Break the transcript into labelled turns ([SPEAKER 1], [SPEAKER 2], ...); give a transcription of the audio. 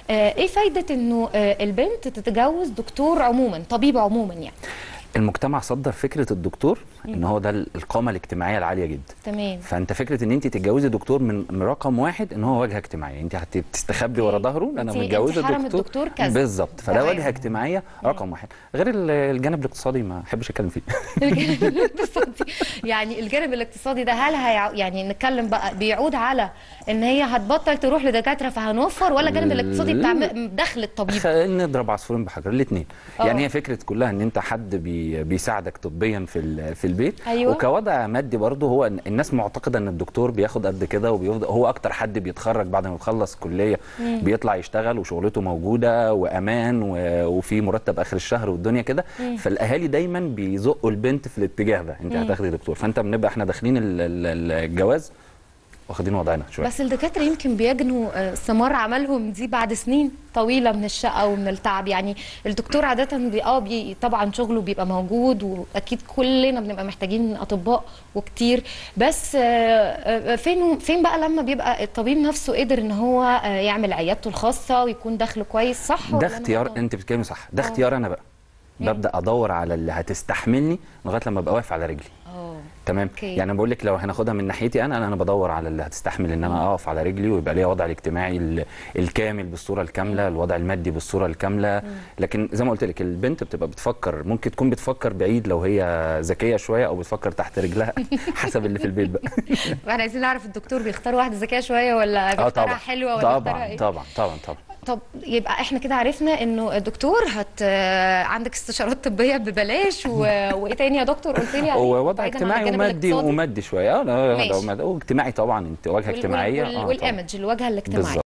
[SPEAKER 1] آه، ايه فايده انه آه، البنت تتجوز دكتور عموما طبيب عموما يعني
[SPEAKER 2] المجتمع صدر فكره الدكتور ان هو ده القامه الاجتماعيه العاليه جدا
[SPEAKER 1] تمام
[SPEAKER 2] فانت فكره ان انت تتجوزي دكتور من من رقم واحد ان هو واجهه اجتماعيه انت هتستخبي ورا ظهره انا
[SPEAKER 1] انت-
[SPEAKER 2] متجوزه
[SPEAKER 1] انت حرم
[SPEAKER 2] دكتور
[SPEAKER 1] الدكتور كذا.
[SPEAKER 2] بالظبط فده
[SPEAKER 1] تمام.
[SPEAKER 2] واجهه اجتماعيه رقم واحد غير ال- الجانب الاقتصادي ما احبش اتكلم فيه
[SPEAKER 1] الجانب الاقتصادي يعني الجانب الاقتصادي ده هل هيع... يعني نتكلم بقى بيعود على ان هي هتبطل تروح لدكاتره فهنوفر ولا الجانب الاقتصادي بتاع م- دخل الطبيب
[SPEAKER 2] خلينا نضرب عصفورين بحجر الاثنين
[SPEAKER 1] اه.
[SPEAKER 2] يعني هي فكره كلها ان انت حد بي بيساعدك طبيا في ال- في البيت
[SPEAKER 1] أيوة.
[SPEAKER 2] وكوضع مادي برضه هو إن الناس معتقده ان الدكتور بياخد قد كده وبيفضل هو اكتر حد بيتخرج بعد ما يخلص كليه بيطلع يشتغل وشغلته موجوده وامان و- وفي مرتب اخر الشهر والدنيا كده فالاهالي دايما بيزقوا البنت في الاتجاه ده انت هتاخدي دكتور فانت بنبقى احنا داخلين ال- ال- الجواز واخدين وضعنا شويه
[SPEAKER 1] بس الدكاتره يمكن بيجنوا آه، ثمار عملهم دي بعد سنين طويله من الشقه ومن التعب يعني الدكتور عاده بي اه بي طبعا شغله بيبقى موجود واكيد كلنا بنبقى محتاجين اطباء وكتير بس آه، آه، فين فين بقى لما بيبقى الطبيب نفسه قدر ان هو آه، يعمل عيادته الخاصه ويكون دخله كويس صح ولا
[SPEAKER 2] ده
[SPEAKER 1] أنا
[SPEAKER 2] اختيار
[SPEAKER 1] غلطانة؟
[SPEAKER 2] انت بتتكلمي صح ده
[SPEAKER 1] اه.
[SPEAKER 2] اختيار انا بقى ببدا ادور على اللي هتستحملني لغايه لما ابقى واقف على رجلي
[SPEAKER 1] اه
[SPEAKER 2] تمام
[SPEAKER 1] اوكي.
[SPEAKER 2] يعني بقول لك لو هناخدها من ناحيتي انا انا بدور على اللي هتستحمل ان انا اقف على رجلي ويبقى ليا وضع الاجتماعي ال- الكامل بالصوره الكامله الوضع المادي بالصوره الكامله لكن زي ما قلت لك البنت بتبقى بتفكر ممكن تكون بتفكر بعيد لو هي ذكيه شويه او بتفكر تحت رجلها حسب اللي في البيت بقى
[SPEAKER 1] احنا عايزين نعرف الدكتور بيختار واحده ذكيه شويه ولا
[SPEAKER 2] اه
[SPEAKER 1] بيختارها
[SPEAKER 2] طبعا
[SPEAKER 1] حلوه ولا بيختارها
[SPEAKER 2] طبعا
[SPEAKER 1] ايه
[SPEAKER 2] طبعا طبعا طبعا
[SPEAKER 1] طب يبقى احنا كده عرفنا انه الدكتور هت عندك استشارات طبيه ببلاش و... وايه تاني يا دكتور قلت لي عليه؟
[SPEAKER 2] هو وضع
[SPEAKER 1] بعيداً عن
[SPEAKER 2] اجتماعي
[SPEAKER 1] الجانب
[SPEAKER 2] ومادي
[SPEAKER 1] الاقتصادي.
[SPEAKER 2] ومادي شويه اه لا
[SPEAKER 1] ماشي.
[SPEAKER 2] وضع- واجتماعي طبعا انت واجهه
[SPEAKER 1] وال-
[SPEAKER 2] اجتماعيه
[SPEAKER 1] وال...
[SPEAKER 2] آه، طبعاً.
[SPEAKER 1] والايمج الواجهه الاجتماعيه
[SPEAKER 2] بالظبط